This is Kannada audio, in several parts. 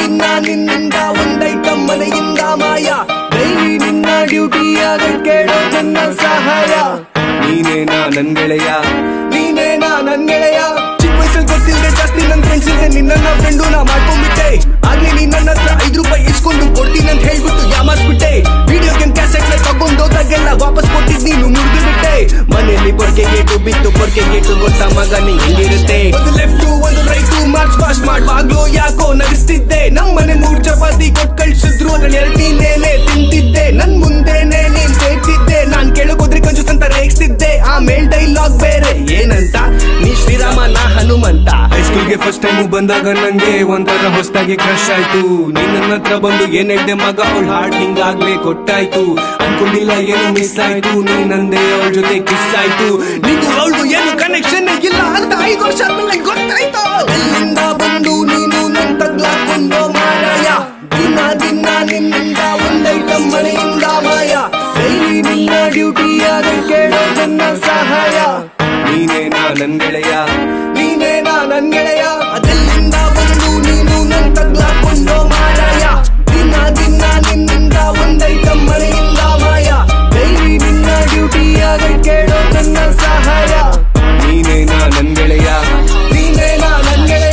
ದಿನ ನಿನ್ನಿಂದ ಒಂದೈಟಮ್ ಮನೆಯಿಂದ ಮಾಯ ಡೈಲಿ ನಿನ್ನ ಡ್ಯೂಟಿಯಾಗ ಕೇಳೋ ನನ್ನ ಸಹಾಯ ನೀನೇನಾ ನನ್ ಗೆಳೆಯ ನೀನೇನಾ ನನ್ ಗೆಳೆಯ ಚಿಕ್ಕ ವಯಸ್ಸಲ್ಲಿ ಗೊತ್ತಿಲ್ಲದೆ ಜಾಸ್ತಿ ನನ್ ಫ್ರೆಂಡ್ಸ್ ಇದೆ ನಿನ್ನ ಫ್ರೆಂಡು ನಾ ಮಾಡ್ಕೊಂಡ್ಬಿಟ್ಟೆ ಆಗ್ಲೇ ನೀನ್ ನನ್ನ ಹತ್ರ ಐದು ರೂಪಾಯಿ ಇಸ್ಕೊಂಡು ಕೊಡ್ತೀನಿ ಅಂತ ಹೇಳ್ಬಿಟ್ಟು ಯಾಮಾರ್ಸ್ಬಿಟ್ಟೆ ವಿಡಿಯೋ ಗೇಮ್ ಕ್ಯಾಸೆಟ್ ತಗೊಂಡು ಹೋದಾಗೆಲ್ಲ ವಾಪಸ್ ಕೊಟ್ಟಿದ್ ನೀನು ಮುರಿದು ಬಿಟ್ಟೆ ಮನೆಯಲ್ಲಿ ಪೊರ್ಕೆ ಗೇಟು ಬಿತ್ತು ಪೊರ್ಕೆ ಗೇಟು ಗೊತ್ತ ಮಗ ನೀ ಹೆಂಗಿರುತ್ತೆ ಒಂದು ಲೆಫ್ಟ್ ಒಂದು ರೈಟು ಮಾರ್ಚ್ ಪಾಸ್ ಮಾಡುವಾಗ್ಲೂ ಯಾಕೋ ನಗಿಸ್ತಿದ್ದೆ ನಮ್ ಮನೆ ಮೂರ್ ಚಪಾತಿ ಕೊಟ್ ಕಳ್ಸಿದ್ರು ಅದ್ರಲ್ಲಿ ಎರಡು ನೀನೇನೆ ತಿಂತಿದ್ದೆ ನನ್ ಮುಂದೆನೆ ನೀನ್ ಬೇಯ್ತಿದ್ದೆ ನಾನ್ ಕೆಳಗೋದ್ರೆ ಕಂಜೂಸ್ ಅಂತ ರೇಗಿಸ್ತಿದ್ದೆ ಆಮೇಲ್ ಡೈಲಾಗ್ ಬೇರೆ ಏನಂತ ನೀ ಶ್ರೀರಾಮ ನಾ ಹನುಮಂತ ಹೈಸ್ಕೂಲ್ಗೆ ಫಸ್ಟ್ ಟೈಮ್ ಬಂದಾಗ ನಂಗೆ ಒಂಥರ ಹೊಸದಾಗಿ ಕ್ರಶ್ ಆಯ್ತು ನೀನ್ ನನ್ನ ಹತ್ರ ಬಂದು ಏನ್ ಹೇಳ್ದೆ ಮಗ ಅವಳ ಹಾರ್ಟ್ ಹಿಂಗಾಗ್ಲೇ ಕೊಟ್ಟಾಯ್ತು ಅನ್ಕೊಂಡಿಲ್ಲ ಏನು ಮಿಸ್ ಆಯ್ತು ನೀನಂದೆ ಅವಳ ಜೊತೆ ಕಿಸ್ ಆಯ್ತು ನಿಂಗೂ ಅವಳು ಏನು ಕನೆಕ್ಷನ್ ಇಲ್ಲ ಅಂತ ಐದು ವರ್ಷ ಆದ್ಮೇಲೆ ಗೊತ್ತಾಯ್ತು ಎಲ್ಲಿಂದ ಬಂದು ನೀನು ನನ್ ತಗ್ಲಾಕೊಂಡು ಮಾರಾಯ ದಿನ ದಿನ ನಿನ್ನಿಂದ ಒಂದೈಟಮ್ ಮನೆಯಿಂದ ಮಾಯ ಡೈಲಿ ನಿನ್ನ ಡ್ಯೂಟಿಯಾಗ ಕೇಳೋ ನನ್ನ ಸಹಾಯ ನೀನೇನಾ ನನ್ ಗೆಳೆಯ ನೀನೇನಾ ನನ್ ಗೆಳೆಯ ಅದೆಲ್ಲಿಂದ ಬಂದು ನೀನು ನನ್ ತಗ್ಲಾಕೊಂಡು ಮಾರಾಯ ದಿನ ದಿನ ನಿನ್ನಿಂದ ಒಂದೈಟಮ್ ಮನೆಯಿಂದ ಮಾಯ ಡೈಲಿ ನಿನ್ನ ಡ್ಯೂಟಿಯಾಗ ಕೇಳೋ ನನ್ನ ಸಹಾಯ ನೀನೇನಾ ನನ್ ಗೆಳೆಯ ನೀನೇನಾ ನನ್ ಗೆಳೆಯ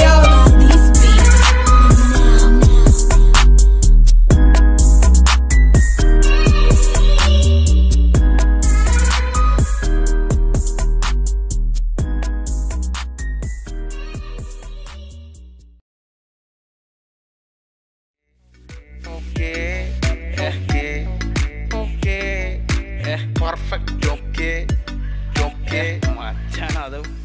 Okay, okay, okay, eh, perfect, okay, okay, മച്ചാണ് അത്